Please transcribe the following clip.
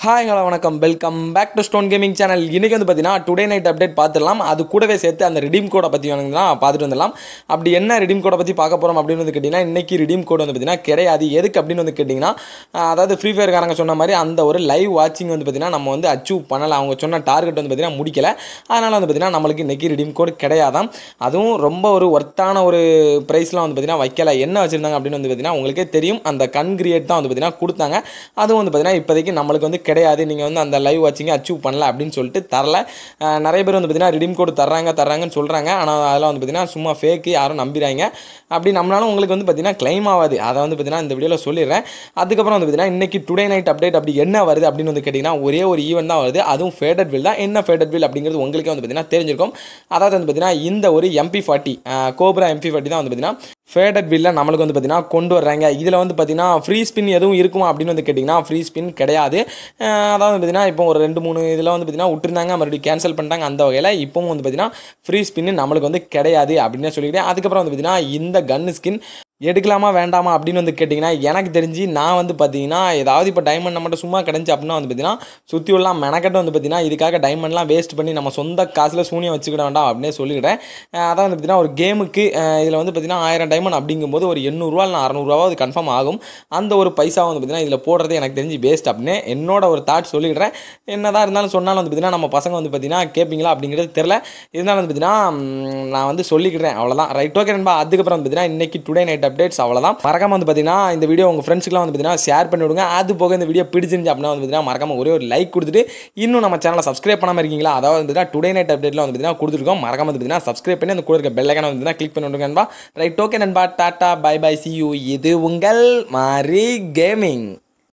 hi hello வணக்கம் welcome back to stone gaming channel இன்றைக்கி வந்து பார்த்தீங்கன்னா டுடே நைட் அப்டேட் பார்த்துடலாம் அது கூடவே சேர்த்து அந்த ரிடீம் கோடை பற்றி வேணுங்கன்னா பார்த்துட்டு வந்துடலாம் அப்படி என்ன ரிடீம் கோடை பற்றி பார்க்க போகிறோம் அப்படின்னு வந்து கேட்டிங்கன்னா இன்றைக்கி ரிடீம் கோட் வந்து பார்த்தீங்கன்னா கிடையாது எதுக்கு அப்படின்னு வந்து கேட்டிங்கன்னா ஆஹ், அதாவது ஃப்ரீ ஃபயர்காரங்க சொன்ன மாதிரி அந்த ஒரு லைவ் வாட்சிங் வந்து பார்த்தீங்கன்னா நம்ம வந்து அச்சீவ் பண்ணலை அவங்க சொன்ன டார்கெட் வந்து பார்த்தீங்கன்னா முடிக்கல அதனால் வந்து பார்த்தீங்கன்னா நம்மளுக்கு இன்றைக்கி ரிடீம் கோட் கிடையாதாம் அதுவும் ரொம்ப ஒரு ஒர்த்தான ஒரு ப்ரைஸ்லாம் வந்து பார்த்தீங்கன்னா வைக்கல என்ன வச்சுருந்தாங்க அப்படின்னு வந்து பார்த்தீங்கன்னா உங்களுக்கே தெரியும் அந்த கன் கிரியேட் தான் வந்து பார்த்தீங்கன்னா கொடுத்தாங்க அதுவும் வந்து பார்த்தீங்கன்னா இப்போதைக்கு நம்மளுக்கு வந்து கிடையாது நீங்கள் வந்து அந்த லைவ் வாட்சிங்கை அச்சீவ் பண்ணல அப்படின்னு சொல்லிட்டு தரல அஹ் நிறைய பேர் வந்து பார்த்தீங்கன்னா ரிடீம் கோடு தர்றாங்க தர்றாங்கன்னு சொல்கிறாங்க ஆனால் அதெல்லாம் வந்து பார்த்தீங்கன்னா சும்மா ஃபேக்கு யாரும் நம்பிடுறாங்க அப்படி நம்மளாலும் உங்களுக்கு வந்து பார்த்தீங்கன்னா க்ளைம் ஆகாது அதை வந்து பார்த்தீங்கன்னா இந்த வீடியோவில் சொல்லிடுறேன் அதுக்கப்புறம் வந்து பார்த்தீங்கன்னா இன்றைக்கி டுடே நைட் அப்டேட் அப்படி என்ன வருது அப்படின்னு வந்து கேட்டிங்கன்னா ஒரே ஒரு ஈவெண்ட் தான் வருது அதுவும் ஃபேடட் வில் தான் என்ன ஃபேடட் வில் அப்படிங்கிறது உங்களுக்கே வந்து பார்த்தீங்கன்னா தெரிஞ்சிருக்கும் அதாவது வந்து பார்த்தீங்கன்னா இந்த ஒரு MP forty cobra MP forty தான் வந்து பார்த்தீங்கன்னா ஃபேடட் பில்ல நம்மளுக்கு வந்து பார்த்தீங்கன்னா கொண்டு வர்றாங்க இதில் வந்து பார்த்தீங்கன்னா ஃப்ரீ ஸ்பின் எதுவும் இருக்குமா அப்படின்னு வந்து கேட்டிங்கன்னா ஃப்ரீ ஸ்பின் கிடையாது அஹ் அதாவது வந்து பார்த்தீங்கன்னா இப்போ ஒரு ரெண்டு மூணு இதில் வந்து பார்த்தீங்கன்னா விட்டுருந்தாங்க மறுபடியும் கேன்சல் பண்ணிட்டாங்க அந்த வகையில் இப்போவும் வந்து பார்த்தீங்கன்னா ஃப்ரீ ஸ்பின் நம்மளுக்கு வந்து கிடையாது அப்படின்னு சொல்லிக்கிறேன் அதுக்கப்புறம் வந்து பார்த்தீங்கன்னா இந்த கன் ஸ்கின் எடுக்கலாமா வேண்டாமா அப்படின்னு வந்து கேட்டிங்கன்னா எனக்கு தெரிஞ்சு நான் வந்து பார்த்தீங்கன்னா ஏதாவது இப்போ டைமண்ட் நம்மகிட்ட சும்மா கிடஞ்சி அப்படின்னா வந்து பார்த்தீங்கன்னா சுற்றி உள்ள மெனக்கட்டு வந்து பார்த்தீங்கன்னா இதுக்காக டைமண்ட்லாம் வேஸ்ட் பண்ணி நம்ம சொந்த காசில் சூனியம் வச்சுக்கிட வேண்டாம் அப்படின்னே சொல்லிக்கிறேன் அஹ் அதான் வந்து பார்த்தீங்கன்னா ஒரு கேமுக்கு இதில் வந்து பார்த்தீங்கன்னா ஆயிரம் டைமண்ட் அப்படிங்கும்போது ஒரு எண்ணூறுரூவா இல்லை அறநூறுவாவது கன்ஃபார்ம் ஆகும் அந்த ஒரு பைசா வந்து பார்த்தீங்கன்னா இதில் போடுறது எனக்கு தெரிஞ்சு வேஸ்ட் அப்படின்னு என்னோட ஒரு தாட் சொல்லிடுறேன் என்னதான் இருந்தாலும் சொன்னாலும் வந்து பார்த்தீங்கன்னா நம்ம பசங்க வந்து பார்த்தீங்கன்னா கேட்பீங்களா அப்படிங்கிறது தெரில இருந்தாலும் வந்து பார்த்தீங்கன்னா ம், நான் வந்து சொல்லிக்கிறேன் அவ்வளோதான் ரைட் ஓகே நண்பா அதுக்கப்புறம் வந்து பார்த்தீங்கன்னா இன்னைக்கு டுடே நைட் அப்டேட்ஸ் அவ்வளோதான் மறக்காம வந்து பார்த்தீங்கன்னா இந்த வீடியோ உங்கள் ஃப்ரெண்ட்ஸ்க்குலாம் வந்து பார்த்தீங்கன்னா ஷேர் பண்ணி விடுங்க அது போக இந்த வீடியோ பிடிச்சிருந்துச்சு அப்படின்னா வந்து பார்த்தீங்கன்னா மறக்காம ஒரே ஒரு லைக் கொடுத்துட்டு இன்னும் நம்ம சேனலை சப்ஸ்கிரைப் பண்ணாமல் இருக்கீங்களா அதாவது வந்து பார்த்தீங்கன்னா டுடே நைட் அப்டேட்ல வந்து பார்த்தீங்கன்னா கொடுத்துருக்கோம் மறக்காம வந்து பார்த்தீங்கன்னா சப்ஸ்கிரைப் பண்ணி அந்த கூட இருக்க பெல்லைக்கான வந்து பார்த்தீங்கன்னா கிளிக் பண்ணி விடுங்க நண்பா ரைட் ஓகே நண்பா tata bye bye see you இது உங்கள் மாரி கேமிங்